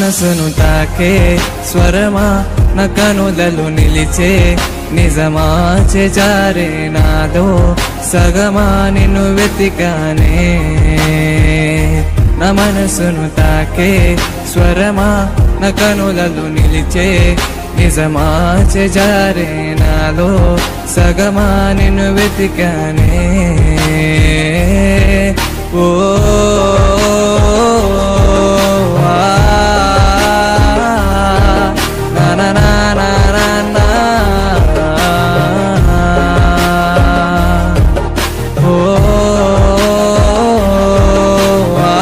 మనసును తాకే స్వరమా నా కనులలో నిలిచే నిజమా చేజారే నాదో సగమా నిన్ను వెతికానే నా మనసును తాకే స్వరమా నా కనులలో నిలిచే నిజమా చేజారే నాలో సగమా నిన్ను వెతికానే ఓ ఆ, నా నా నా నా నా నా. ఓ ఆ,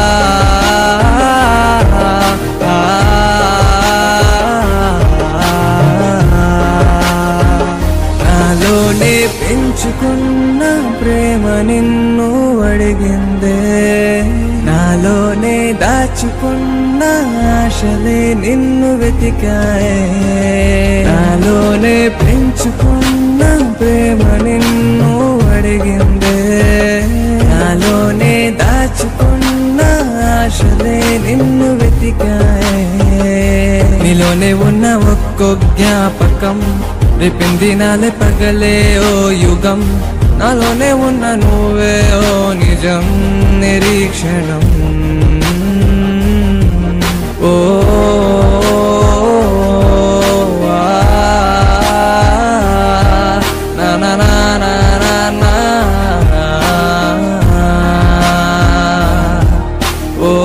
ఆ, నాలోనే పెంచుకున్న ప్రేమ నిన్ను అడిగిందే నాలోనే దాచుకున్న ఆశలే నిన్ను వెతికాయే నాలోనే పెంచుకున్న ప్రేమ నిన్ను అడిగిందే నాలోనే దాచుకున్న ఆశలే నిన్ను వెతికాయే నీలోనే ఉన్న ఒక్కో జ్ఞాపకం రేపింది నాలే పగలే ఓ యుగం నాలోనే ఉన్న నువ్వే ఓ నిజం నిరీక్షణం ఓ ఆ, నా నా నా నా నా నా. ఓ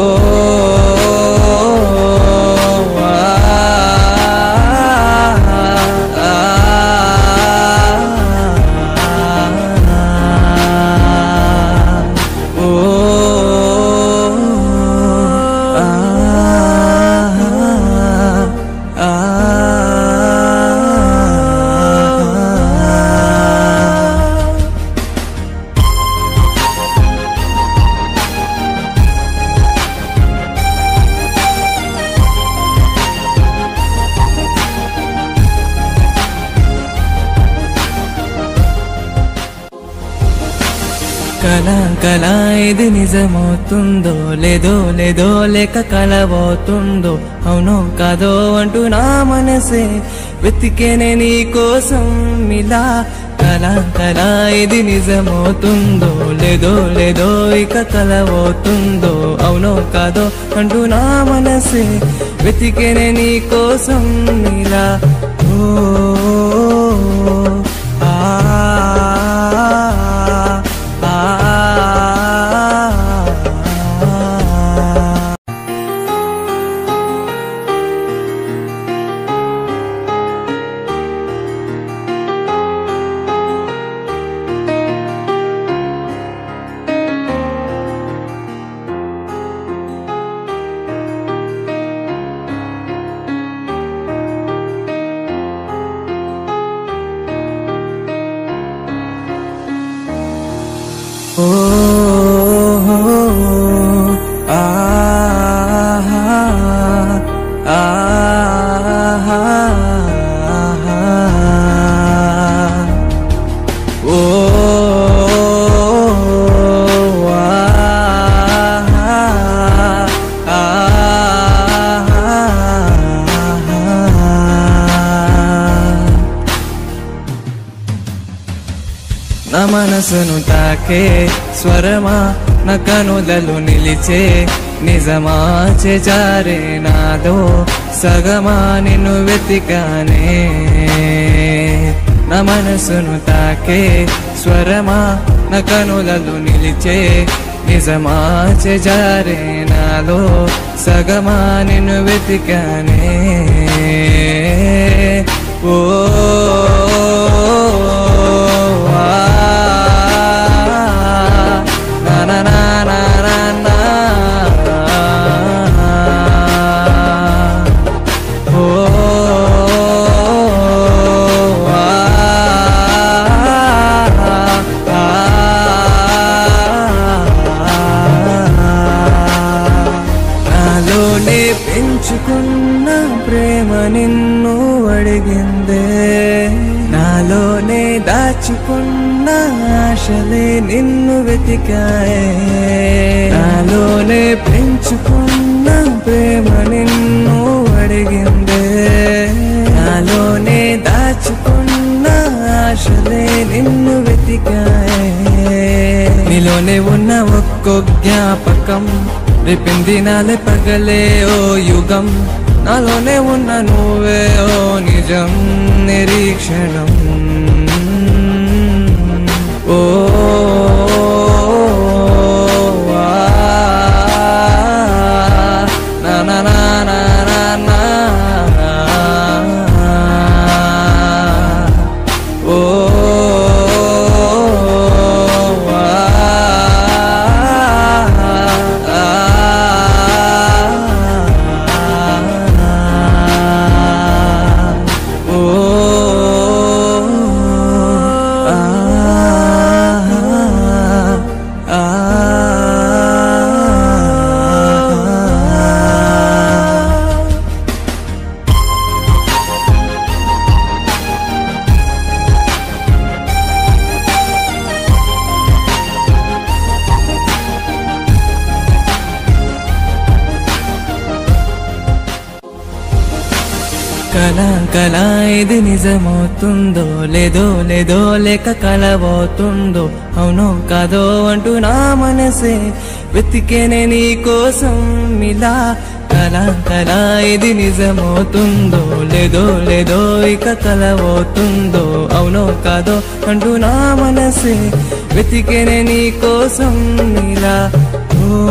కళ కళ ఇది నిజమవుతుందో లేదో లేదో లేక కలబోతుందో అవునో కాదో అంటూ నా మనసే వెతికేనే నీ కోసం ఇలా కళ కళ ఇది నిజమవుతుందో లేదో లేదో ఇక కలబోతుందో అవునో కాదో అంటూ నా మనసే వెతికేనే నీ కోసం ఇలా ఓ ఆ ఆ ఆ ఓ ఆ ఆ ఓ నా మనసును తాకే స్వరమా నా కనులలో నిలిచే నిజమా చేజారే నాదో సగమా నిన్ను వెతికానే నా మనసును తాకే స్వరమా నా కనులలో నిలిచే నిజమా చేజారే నాలో సగమా నిన్ను వెతికానే ఓ ఆ, నా నా నా నా నా నా. ఓ ఆ, ఆ, నాలోనే పెంచుకున్న ప్రేమ నిన్ను అడిగిందే నాలోనే దాచుకున్న ఆశలే నిన్ను వెతికాయే నాలోనే పెంచుకున్న ప్రేమ నిన్ను నాలోనే ఉన్న ఒక్కో జ్ఞాపకం రేపింది నాలే పగలే ఓ యుగం నాలోనే ఉన్న నువ్వే ఓ నిజం నిరీక్షణం ఓ ఆ, నా నా నా నా నా నా. ఓ ఆ, ఓ కళ కళ ఇది నిజమవుతుందో లేదో లేదో లేక కలబోతుందో అవునో కాదో అంటూ నా మనసే వెతికేనే నీ కోసం ఇలా కళ కళ ఇది నిజమవుతుందో లేదో లేదో ఇక కలబోతుందో అవునో కాదో అంటూ నా మనసే వెతికేనే నీ కోసం ఇలా ఓ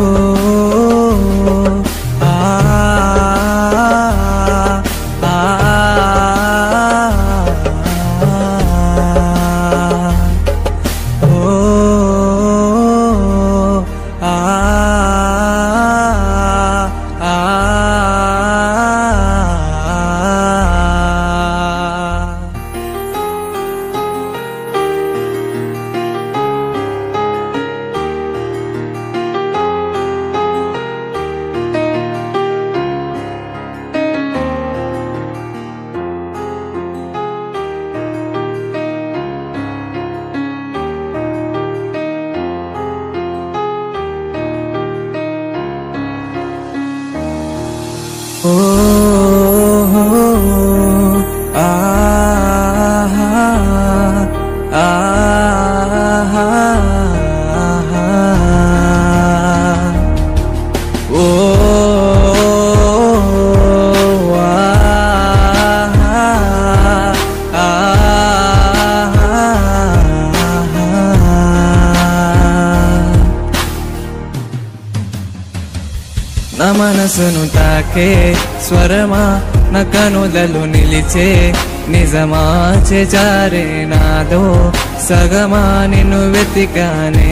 ఆ ఓ ఆ ఆ ఓ నా మనసును తాకే స్వరమా నా కనుదలు నిలిచే నిజమా చేజారే నాదో సగమా నిన్ను వెతికానే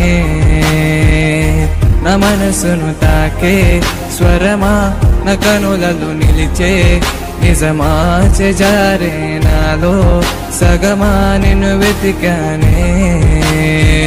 నా మనసును తాకే స్వరమా నా కనుదలు నిలిచే నిజమా చేజారే నాదో సగమా నిన్ను వెతికానే